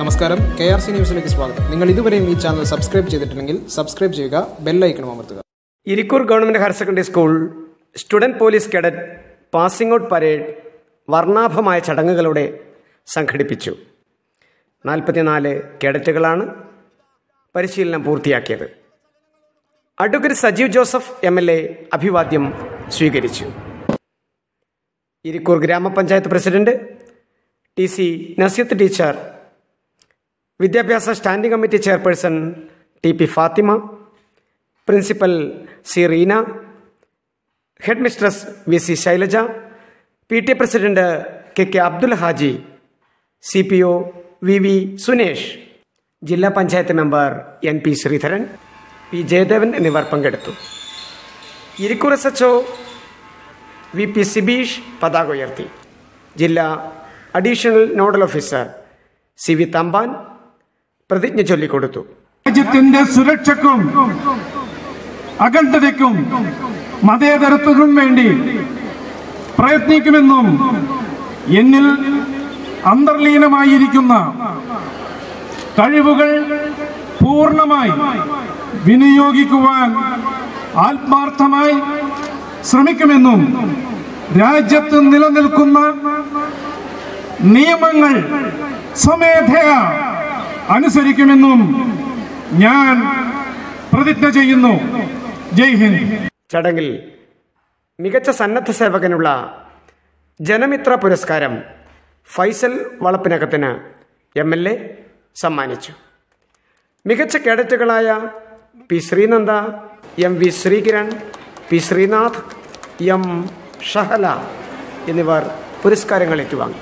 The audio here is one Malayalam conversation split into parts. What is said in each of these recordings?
നമസ്കാരം കെ ആർ സി ന്യൂസിലേക്ക് സ്വാഗതം നിങ്ങൾ ഇതുവരെയും ഈ ചാനൽ സബ്സ്ക്രൈബ് ചെയ്തിട്ടുണ്ടെങ്കിൽ സബ്സ്ക്രൈബ് ചെയ്യുക ബെല്ലൈക്കണും അമർത്തുക Irikkur government higher secondary school student police cadet passing out parade വർണ്ണാഭമായ ചടങ്ങുകളോടെ സംഘടിപ്പിച്ചു നാൽപ്പത്തിനാല് കേഡറ്റുകളാണ് പരിശീലനം പൂർത്തിയാക്കിയത് advocate Sajeev Joseph M L A അഭിവാദ്യം സ്വീകരിച്ചു ഇരിക്കൂർ ഗ്രാമപഞ്ചായത്ത് president T C Naseeth teacher വിദ്യാഭ്യാസ standing committee chairperson T P Fathima principal C Reena headmistress V C Shailaja P T A president K K Abdul Haji C P O V V Sunesh ജില്ലാ panchayat member N P Sreedharan P Jayadevan എന്നിവർ പങ്കെടുത്തു Irikkur S H O V P Sibeesh പതാക ഉയർത്തി ജില്ലാ additional nodal officer C V Thampan പ്രതിജ്ഞ ചൊല്ലിക്കൊടുത്തു രാജ്യത്തിന്റെ സുരക്ഷയ്ക്കും അഖണ്ഡതയ്ക്കും മതേതരത്വത്തിനും വേണ്ടി പ്രയത്നിക്കുമെന്നും എന്നിൽ അന്തർലീനമായിരിക്കുന്ന കഴിവുകൾ പൂർണ്ണമായി വിനിയോഗിക്കുവാൻ ആത്മാർത്ഥമായി ശ്രമിക്കുമെന്നും രാജ്യത്ത് നിലനിൽക്കുന്ന നിയമങ്ങൾ സ്വമേധയാ അനുസരിക്കുമെന്നും ഞാൻ പ്രതിജ്ഞ ചെയ്യുന്നു ജയ് ഹിന്ദ് ചടങ്ങിൽ മികച്ച സന്നദ്ധ സേവകനുള്ള ജനമിത്ര പുരസ്കാരം ഫൈസൽ വളപ്പിനകത്തിന് എം എൽ എ സമ്മാനിച്ചു മികച്ച കേഡറ്റുകളായ P Sreenanda M V Sreekiran P Sreenath M Shahala എന്നിവർ പുരസ്കാരങ്ങൾ ഏറ്റുവാങ്ങി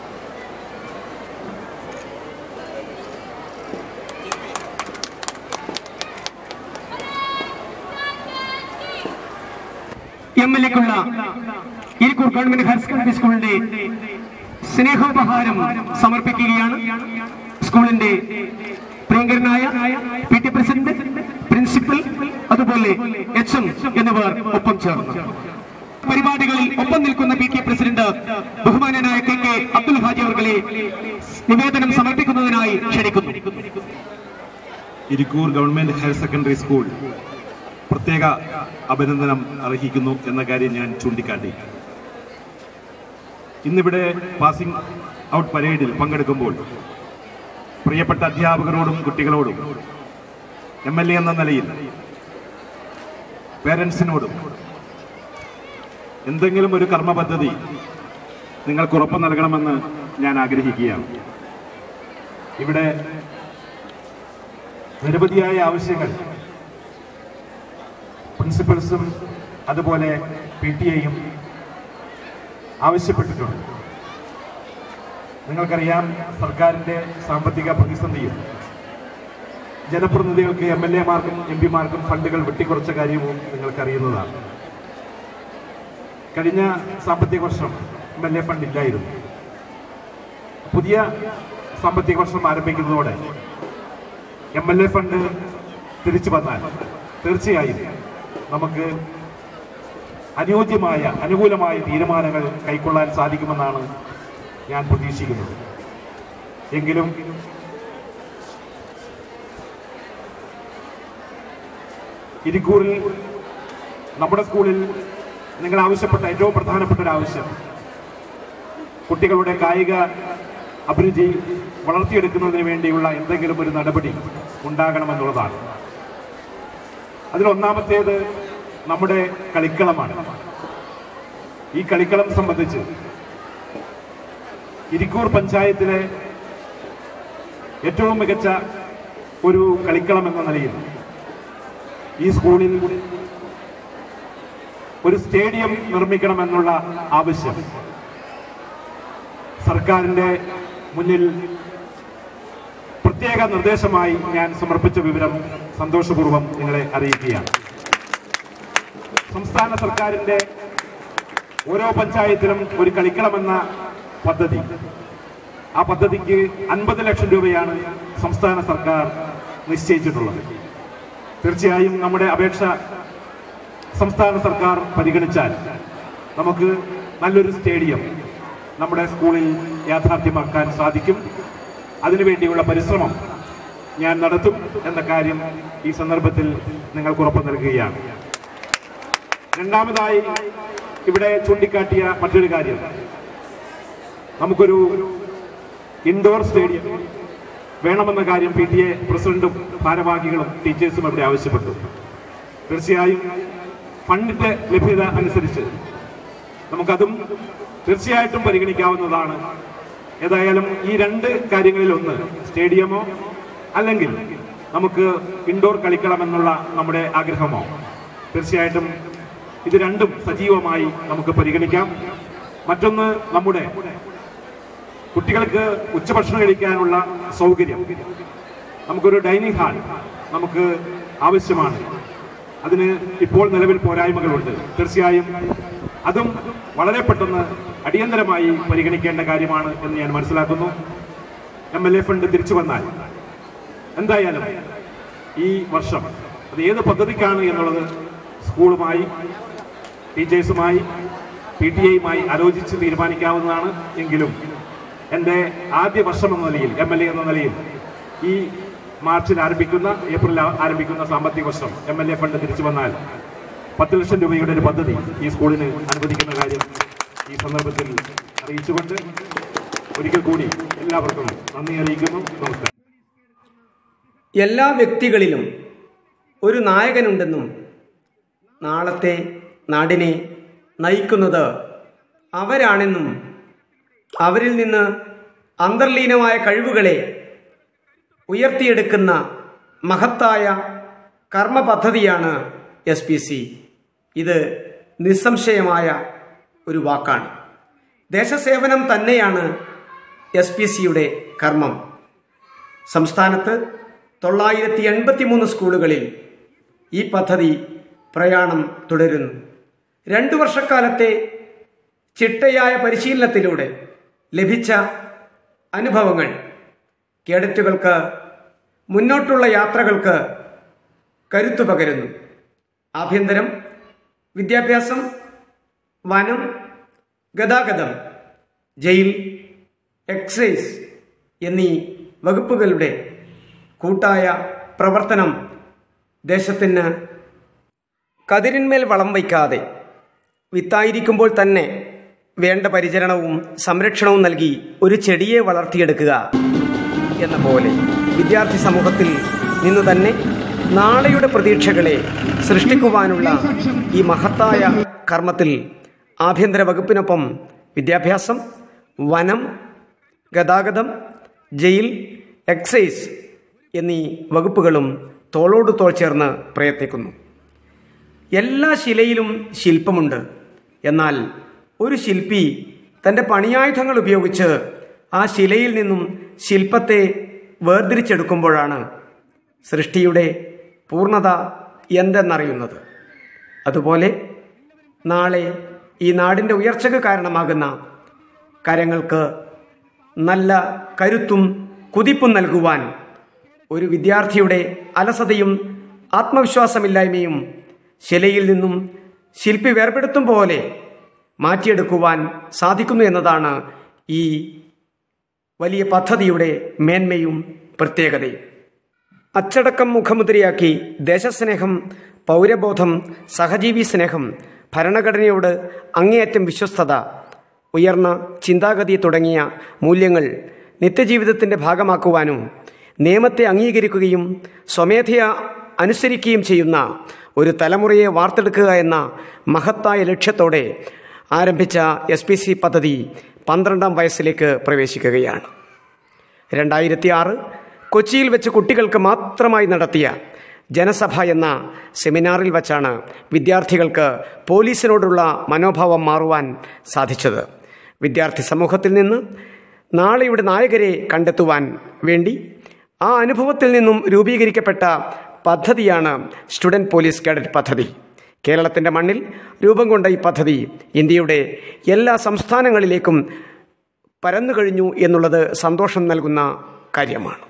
എം എൽ എക്കുള്ള ഇരിക്കൂർ ഗവൺമെന്റ് ഹയർ സെക്കൻഡറി സ്കൂളിന്റെ സ്നേഹോപഹാരം സമർപ്പിക്കുകയാണ് സ്കൂളിന്റെ പ്രിയങ്കരനായ പി ടി പ്രസിഡന്റ് പ്രിൻസിപ്പൽ അതുപോലെ എച്ച് എം എന്നിവർ ഒപ്പം ചേർന്നു പരിപാടികളിൽ ഒപ്പം നിൽക്കുന്ന പി ടി പ്രസിഡന്റ് ബഹുമാനനായ കെ കെ അബ്ദുൽ ഹാജി അവർകളെ നിവേദനം സമർപ്പിക്കുന്നതിനായി ക്ഷണിക്കുന്നു Irikkur government higher secondary school പ്രത്യേക അഭിനന്ദനം അർഹിക്കുന്നു എന്ന കാര്യം ഞാൻ ചൂണ്ടിക്കാട്ടി ഇന്നിവിടെ പാസിംഗ് ഔട്ട് പരേഡിൽ പങ്കെടുക്കുമ്പോൾ പ്രിയപ്പെട്ട അധ്യാപകരോടും കുട്ടികളോടും എം എൽ എ എന്ന നിലയിൽ പേരൻസിനോടും എന്തെങ്കിലും ഒരു കർമ്മ പദ്ധതി നിങ്ങൾക്ക് ഉറപ്പ് നൽകണമെന്ന് ഞാൻ ആഗ്രഹിക്കുകയാണ് ഇവിടെ നിരവധിയായ ആവശ്യങ്ങൾ പ്രിൻസിപ്പൽസും അതുപോലെ പി ടി എയും ആവശ്യപ്പെട്ടിട്ടുണ്ട് നിങ്ങൾക്കറിയാം സർക്കാരിൻ്റെ സാമ്പത്തിക പ്രതിസന്ധിയും ജനപ്രതിനിധികൾക്ക് എം എൽ എമാർക്കും എം പിമാർക്കും ഫണ്ടുകൾ വെട്ടിക്കുറച്ച കാര്യവും നിങ്ങൾക്കറിയുന്നതാണ് കഴിഞ്ഞ സാമ്പത്തിക വർഷം എം എൽ എ ഫണ്ട് ഇല്ലായിരുന്നു പുതിയ സാമ്പത്തിക വർഷം ആരംഭിക്കുന്നതോടെ എം എൽ എ ഫണ്ട് തിരിച്ചു വന്നാൽ തീർച്ചയായും നമുക്ക് അനുയോജ്യമായ അനുകൂലമായ തീരുമാനങ്ങൾ കൈക്കൊള്ളാൻ സാധിക്കുമെന്നാണ് ഞാൻ പ്രതീക്ഷിക്കുന്നത് എങ്കിലും ഇരിക്കൂറിൽ നമ്മുടെ സ്കൂളിൽ നിങ്ങൾ ആവശ്യപ്പെട്ട ഏറ്റവും പ്രധാനപ്പെട്ട ഒരു ആവശ്യം കുട്ടികളുടെ കായിക അഭിരുചി വളർത്തിയെടുക്കുന്നതിന് വേണ്ടിയുള്ള എന്തെങ്കിലും ഒരു നടപടി ഉണ്ടാകണമെന്നുള്ളതാണ് അതിലൊന്നാമത്തേത് നമ്മുടെ കളിക്കളമാണ് ഈ കളിക്കളം സംബന്ധിച്ച് ഇരിക്കൂർ പഞ്ചായത്തിലെ ഏറ്റവും മികച്ച ഒരു കളിക്കളം എന്ന നിലയിൽ ഈ സ്കൂളിൽ ഒരു സ്റ്റേഡിയം നിർമ്മിക്കണമെന്നുള്ള ആവശ്യം സർക്കാരിന്റെ മുന്നിൽ പ്രത്യേക നിർദ്ദേശമായി ഞാൻ സമർപ്പിച്ച വിവരം സന്തോഷപൂർവ്വം നിങ്ങളെ അറിയിക്കുകയാണ് സംസ്ഥാന സർക്കാരിന്റെ ഓരോ പഞ്ചായത്തിലും ഒരു കളിക്കണമെന്ന പദ്ധതി ആ പദ്ധതിക്ക് അൻപത് ലക്ഷം രൂപയാണ് സംസ്ഥാന സർക്കാർ നിശ്ചയിച്ചിട്ടുള്ളത് തീർച്ചയായും നമ്മുടെ അപേക്ഷ സംസ്ഥാന സർക്കാർ പരിഗണിച്ചാൽ നമുക്ക് നല്ലൊരു സ്റ്റേഡിയം നമ്മുടെ സ്കൂളിൽ യാഥാർത്ഥ്യമാക്കാൻ സാധിക്കും അതിനുവേണ്ടിയുള്ള പരിശ്രമം ഞാൻ നടത്തും എന്ന കാര്യം ഈ സന്ദർഭത്തിൽ നിങ്ങൾക്ക് ഉറപ്പ് നൽകുകയാണ് രണ്ടാമതായി ഇവിടെ ചൂണ്ടിക്കാട്ടിയ മറ്റൊരു കാര്യം നമുക്കൊരു ഇൻഡോർ സ്റ്റേഡിയം വേണമെന്ന കാര്യം പി ടി എ പ്രസിഡന്റും ഭാരവാഹികളും ടീച്ചേഴ്സും ഇവിടെ ആവശ്യപ്പെട്ടു തീർച്ചയായും ഫണ്ടിന്റെ ലഭ്യത അനുസരിച്ച് നമുക്കതും തീർച്ചയായിട്ടും പരിഗണിക്കാവുന്നതാണ് ഏതായാലും ഈ രണ്ട് കാര്യങ്ങളിൽ ഒന്ന് സ്റ്റേഡിയമോ അല്ലെങ്കിൽ നമുക്ക് ഇൻഡോർ കളിക്കണമെന്നുള്ള നമ്മുടെ ആഗ്രഹമോ തീർച്ചയായിട്ടും ഇത് രണ്ടും സജീവമായി നമുക്ക് പരിഗണിക്കാം മറ്റൊന്ന് നമ്മുടെ കുട്ടികൾക്ക് ഉച്ചഭക്ഷണം കഴിക്കാനുള്ള സൗകര്യം നമുക്കൊരു ഡൈനിങ് ഹാൾ നമുക്ക് ആവശ്യമാണ് അതിന് ഇപ്പോൾ നിലവിൽ പോരായ്മകളുണ്ട് തീർച്ചയായും അതും വളരെ പെട്ടെന്ന് അടിയന്തരമായി പരിഗണിക്കേണ്ട കാര്യമാണ് എന്ന് ഞാൻ മനസ്സിലാക്കുന്നു എം എൽ എ ഫണ്ട് തിരിച്ചു വന്നാൽ എന്തായാലും ഈ വർഷം അത് ഏത് പദ്ധതിക്കാണ് എന്നുള്ളത് സ്കൂളുമായി ടീച്ചേഴ്സുമായി പി ടി എയുമായി ആലോചിച്ച് തീരുമാനിക്കാവുന്നതാണ് എങ്കിലും എൻ്റെ ആദ്യ വർഷം എന്ന നിലയിൽ എം എൽ എ എന്ന നിലയിൽ ഈ മാർച്ചിൽ ആരംഭിക്കുന്ന ഏപ്രിലിൽ ആരംഭിക്കുന്ന സാമ്പത്തിക വർഷം എം എൽ എ ഫണ്ട് തിരിച്ചു വന്നാൽ പത്ത് ലക്ഷം രൂപയുടെ ഒരു പദ്ധതി ഈ സ്കൂളിന് അനുവദിക്കുന്ന കാര്യം ഈ സന്ദർഭത്തിൽ അറിയിച്ചുകൊണ്ട് ഒരിക്കൽ കൂടി എല്ലാവർക്കും നന്ദി അറിയിക്കുന്നു നമസ്കാരം എല്ലാ വ്യക്തികളിലും ഒരു നായകനുണ്ടെന്നും നാളത്തെ നാടിനെ നയിക്കുന്നത് അവരാണെന്നും അവരിൽ നിന്ന് അന്തർലീനമായ കഴിവുകളെ ഉയർത്തിയെടുക്കുന്ന മഹത്തായ കർമ്മ പദ്ധതിയാണ് എസ് പി സി ഇത് നിസ്സംശയമായ ഒരു വാക്കാണ് ദേശസേവനം തന്നെയാണ് എസ് പി സിയുടെ കർമ്മം സംസ്ഥാനത്ത് തൊള്ളായിരത്തി എൺപത്തി മൂന്ന് സ്കൂളുകളിൽ ഈ പദ്ധതി പ്രയാണം തുടരുന്നു രണ്ടു വർഷക്കാലത്തെ ചിട്ടയായ പരിശീലനത്തിലൂടെ ലഭിച്ച അനുഭവങ്ങൾ കേഡറ്റുകൾക്ക് മുന്നോട്ടുള്ള യാത്രകൾക്ക് കരുത്തു പകരുന്നു ആഭ്യന്തരം വിദ്യാഭ്യാസം വനം ഗതാഗതം ജയിൽ എക്സൈസ് എന്നീ വകുപ്പുകളുടെ കൂട്ടായ പ്രവർത്തനം ദേശത്തിന് കതിരിന്മേൽ വളം വയ്ക്കാതെ വിത്തായിരിക്കുമ്പോൾ തന്നെ വേണ്ട പരിചരണവും സംരക്ഷണവും നൽകി ഒരു ചെടിയെ വളർത്തിയെടുക്കുക എന്ന പോലെ വിദ്യാർത്ഥി സമൂഹത്തിൽ നിന്നു തന്നെ നാളെയുടെ പ്രതീക്ഷകളെ സൃഷ്ടിക്കുവാനുള്ള ഈ മഹത്തായ കർമ്മത്തിൽ ആഭ്യന്തര വകുപ്പിനൊപ്പം വിദ്യാഭ്യാസം വനം ഗതാഗതം ജയിൽ എക്സൈസ് എന്നീ വകുപ്പുകളും തോളോട് തോൾ ചേർന്ന് പ്രയത്നിക്കുന്നു എല്ലാ ശിലയിലും ശില്പമുണ്ട് എന്നാൽ ഒരു ശില്പി തൻ്റെ പണിയായുധങ്ങൾ ഉപയോഗിച്ച് ആ ശിലയിൽ നിന്നും ശില്പത്തെ വേർതിരിച്ചെടുക്കുമ്പോഴാണ് സൃഷ്ടിയുടെ പൂർണ്ണത എന്തെന്നറിയുന്നത് അതുപോലെ നാളെ ഈ നാടിൻ്റെ ഉയർച്ചയ്ക്ക് കാരണമാകുന്ന കാര്യങ്ങൾക്ക് നല്ല കരുത്തും കുതിപ്പും നൽകുവാൻ ഒരു വിദ്യാർത്ഥിയുടെ അലസതയും ആത്മവിശ്വാസമില്ലായ്മയും ശിലയിൽ നിന്നും ശില്പി വേർപെടുത്തും പോലെ മാറ്റിയെടുക്കുവാൻ സാധിക്കുന്നു എന്നതാണ് ഈ വലിയ പദ്ധതിയുടെ മേന്മയും പ്രത്യേകതയും അച്ചടക്കം മുഖമുദ്രയാക്കി ദേശസ്നേഹം പൗരബോധം സഹജീവി സ്നേഹം ഭരണഘടനയോട് അങ്ങേയറ്റം വിശ്വസ്തത ഉയർന്ന ചിന്താഗതി തുടങ്ങിയ മൂല്യങ്ങൾ നിത്യജീവിതത്തിൻ്റെ ഭാഗമാക്കുവാനും നിയമത്തെ അംഗീകരിക്കുകയും സ്വമേധയ അനുസരിക്കുകയും ചെയ്യുന്ന ഒരു തലമുറയെ വാർത്തെടുക്കുക എന്ന മഹത്തായ ലക്ഷ്യത്തോടെ ആരംഭിച്ച എസ് പി സി പദ്ധതി പന്ത്രണ്ടാം വയസ്സിലേക്ക് പ്രവേശിക്കുകയാണ് രണ്ടായിരത്തി ആറ് കൊച്ചിയിൽ വെച്ച് കുട്ടികൾക്ക് മാത്രമായി നടത്തിയ ജനസഭ എന്ന സെമിനാറിൽ വച്ചാണ് വിദ്യാർത്ഥികൾക്ക് പോലീസിനോടുള്ള മനോഭാവം മാറുവാൻ സാധിച്ചത് വിദ്യാർത്ഥി സമൂഹത്തിൽ നിന്ന് നാളെയുടെ നായകരെ കണ്ടെത്തുവാൻ വേണ്ടി ആ അനുഭവത്തിൽ നിന്നും രൂപീകരിക്കപ്പെട്ട പദ്ധതിയാണ് സ്റ്റുഡൻറ് പോലീസ് കേഡറ്റ് പദ്ധതി കേരളത്തിൻ്റെ മണ്ണിൽ രൂപം കൊണ്ട ഈ പദ്ധതി ഇന്ത്യയുടെ എല്ലാ സംസ്ഥാനങ്ങളിലേക്കും പരന്നു കഴിഞ്ഞു എന്നുള്ളത് സന്തോഷം നൽകുന്ന കാര്യമാണ്